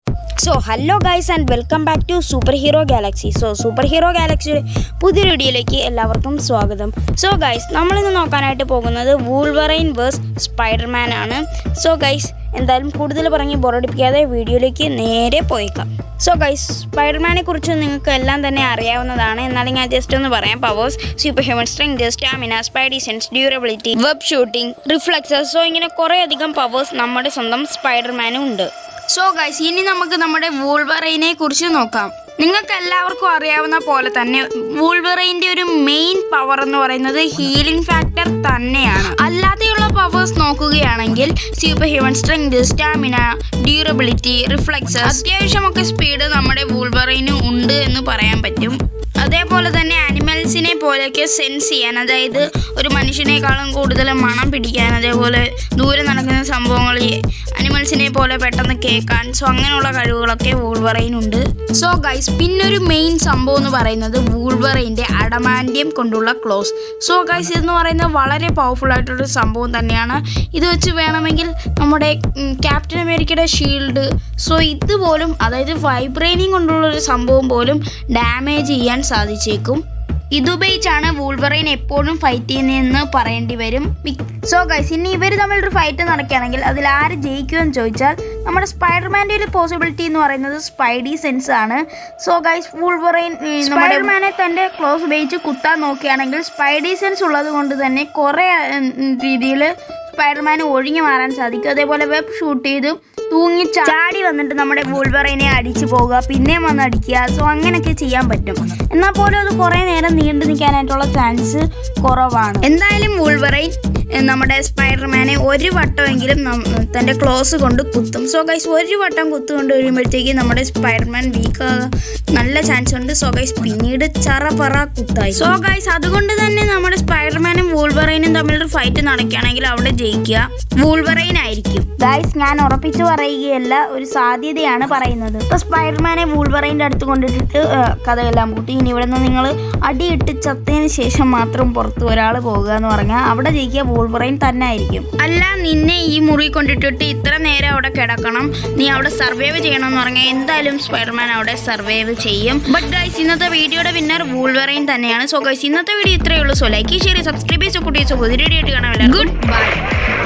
so hello guys and welcome back to super hero galaxy so super hero ഗാലക്സിയുടെ പുതിയൊരു വീഡിയോയിലേക്ക് എല്ലാവർക്കും സ്വാഗതം സോ ഗൈസ് നമ്മളിന്ന് നോക്കാനായിട്ട് പോകുന്നത് വൂൾവറൈൻ വേഴ്സ് സ്പൈഡർമാൻ ആണ് സോ ഗൈസ് എന്തായാലും കൂടുതൽ പറഞ്ഞ് ബോറടിപ്പിക്കാതെ വീഡിയോയിലേക്ക് നേരെ പോയേക്കാം സോ ഗൈസ് സ്പൈഡർമാനെ കുറിച്ച് നിങ്ങൾക്ക് എല്ലാം തന്നെ അറിയാവുന്നതാണ് എന്നാലും ഞാൻ ജസ്റ്റ് ഒന്ന് പറയാം powers super human strength stamina spidey sense durability web shooting reflexes so ഇങ്ങനെ കുറേ അധികം പവേഴ്സ് നമ്മുടെ സ്വന്തം സ്പൈഡർമാനും ഉണ്ട് സോ ഗൈസ് ഇനി നമുക്ക് നമ്മുടെ വൂൾവറൈനെ കുറിച്ച് നോക്കാം നിങ്ങൾക്ക് എല്ലാവർക്കും അറിയാവുന്ന പോലെ തന്നെ വൂൾവറൈൻ്റെ ഒരു മെയിൻ പവർ എന്ന് പറയുന്നത് ഹീലിംഗ് ഫാക്ടർ തന്നെയാണ് അല്ലാതെയുള്ള പവേഴ്സ് നോക്കുകയാണെങ്കിൽ super human strength stamina durability reflexes അത്യാവശ്യമൊക്കെ സ്പീഡ് നമ്മുടെ വൂൾവറൈന് ഉണ്ട് എന്ന് പറയാൻ പറ്റും അതേപോലെ തന്നെ അനിമൽസിനെ പോലെയൊക്കെ സെൻസ് ചെയ്യാൻ അതായത് ഒരു മനുഷ്യനേക്കാളും കൂടുതൽ മണം പിടിക്കാൻ അതേപോലെ ദൂരെ നടക്കുന്ന സംഭവങ്ങൾ അനിമൽസിനെ പോലെ പെട്ടെന്ന് കേൾക്കാൻ സോ അങ്ങനെയുള്ള കഴിവുകളൊക്കെ വൂൾവറൈനുണ്ട് സോ ഗൈസ് പിന്നൊരു മെയിൻ സംഭവം എന്ന് പറയുന്നത് വൂൾവറൈൻ്റെ അടമാൻഡ്യം കൊണ്ടുള്ള ക്ലോസ് സോ ഗൈസ് ഇതെന്ന് പറയുന്നത് വളരെ പവർഫുൾ ആയിട്ടൊരു സംഭവം തന്നെയാണ് ഇത് വെച്ച് വേണമെങ്കിൽ നമ്മുടെ ക്യാപ്റ്റൻ അമേരിക്കയുടെ ഷീൽഡ് സോ ഇതുപോലും അതായത് വൈബ്രൈനിങ് കൊണ്ടുള്ള ഒരു സംഭവം പോലും ഡാമേജ് ചെയ്യാൻ സാധിച്ചേക്കും ഇതുപയോഗിച്ചാണ് വൂൾവറൈൻ എപ്പോഴും ഫൈറ്റ് ചെയ്യുന്നതെന്ന് പറയേണ്ടി വരും സോ ഗൈസ് ഇനി ഇവർ തമ്മിലൊരു ഫൈറ്റ് നടക്കുകയാണെങ്കിൽ അതിൽ ആര് ജയിക്കുമെന്ന് ചോദിച്ചാൽ നമ്മുടെ സ്പൈഡർമാൻ്റെ ഒരു പോസിബിലിറ്റി എന്ന് പറയുന്നത് സ്പൈഡി സെൻസ് ആണ് സോ ഗൈസ് വൂൾവറൈൻ സ്പൈഡർമാനെ തൻ്റെ ക്ലോസ് ഉപയോഗിച്ച് കുത്താൻ നോക്കുകയാണെങ്കിൽ സ്പൈഡി സെൻസ് ഉള്ളത് കൊണ്ട് തന്നെ കുറേ രീതിയിൽ സ്പൈഡർമാന് ഒഴിഞ്ഞു മാറാൻ സാധിക്കും അതേപോലെ വെബ് ഷൂട്ട് ചെയ്ത് തൂങ്ങി ചാടി വന്നിട്ട് നമ്മുടെ വൂൾവറൈനെ അടിച്ചു പോവുക പിന്നെയും വന്ന് അടിക്കുക സോ അങ്ങനെയൊക്കെ ചെയ്യാൻ പറ്റും എന്നാൽ പോലും അത് കുറേ നേരം നീണ്ടു നിൽക്കാനായിട്ടുള്ള ചാൻസ് കുറവാണ് എന്തായാലും വൂൾവറൈൻ എഹ്, നമ്മുടെ സ്പൈഡർമാനെ ഒരു വട്ടമെങ്കിലും നം- തൻ്റെ ക്ലോസ് കൊണ്ട് കുത്തും സോ ഗൈസ് ഒരു വട്ടം കുത്തുകൊണ്ട് കഴിയുമ്പോഴത്തേക്ക് നമ്മുടെ സ്പൈഡർമാൻ വീക്ക് നല്ല ചാൻസ് ഉണ്ട് സോ ഗൈസ് പിന്നീട് ചറപറ കുത്തായി സോ ഗൈസ് അതുകൊണ്ട് തന്നെ നമ്മുടെ സ്പൈഡർമാനും വൂൾവറൈനും തമ്മിലൊരു ഫൈറ്റ് നടക്കുകയാണെങ്കിൽ അവിടെ ജയിക്കുക വൂൾവറൈൻ ആയിരിക്കും ഗൈസ് ഞാൻ ഉറപ്പിച്ചു പറയുകയല്ല ഒരു സാധ്യതയാണ് പറയുന്നത് ഇപ്പൊ സ്പൈഡർമാനെ വൂൾവറൈൻ്റെ അടുത്ത് കൊണ്ടിട്ടിട്ട് ഏഹ്, കഥയെല്ലാം കൂട്ടി ഇനി ഇവിടെ നിന്ന് നിങ്ങൾ അടിയിട്ട് ചത്തതിന് ശേഷം മാത്രം പുറത്ത് ഒരാൾ പോകുക എന്ന് പറഞ്ഞാൽ അവിടെ ജയിക്കുക വൂൾവറൈൻ തന്നെ ആയിരിക്കും അല്ല നിന്നെ ഈ മുറി കൊണ്ടിട്ടിട്ട് ഇത്ര നേരം അവിടെ കിടക്കണം നീ അവിടെ സർവൈവ് ചെയ്യണം എന്ന് പറഞ്ഞാൽ എന്തായാലും സ്പൈഡർമാൻ അവിടെ സർവൈവ് ചെയ്യും ബട്ട് ഗൈസ് ഇന്നത്തെ വീഡിയോയുടെ വിന്നർ വൂൾവറൈൻ തന്നെയാണ് സോ ഗൈസ് ഇന്നത്തെ വീഡിയോ ഇത്രയേ ഉള്ളൂ സോ ലൈക്ക് ഷെയർ സബ്സ്ക്രൈബ് ചെയ്ത് സപ്പോർട്ട് ചെയ്ത് പുതിയ വീഡിയോ ആയിട്ട് കാണാമല്ലോ ഗുഡ് ബൈ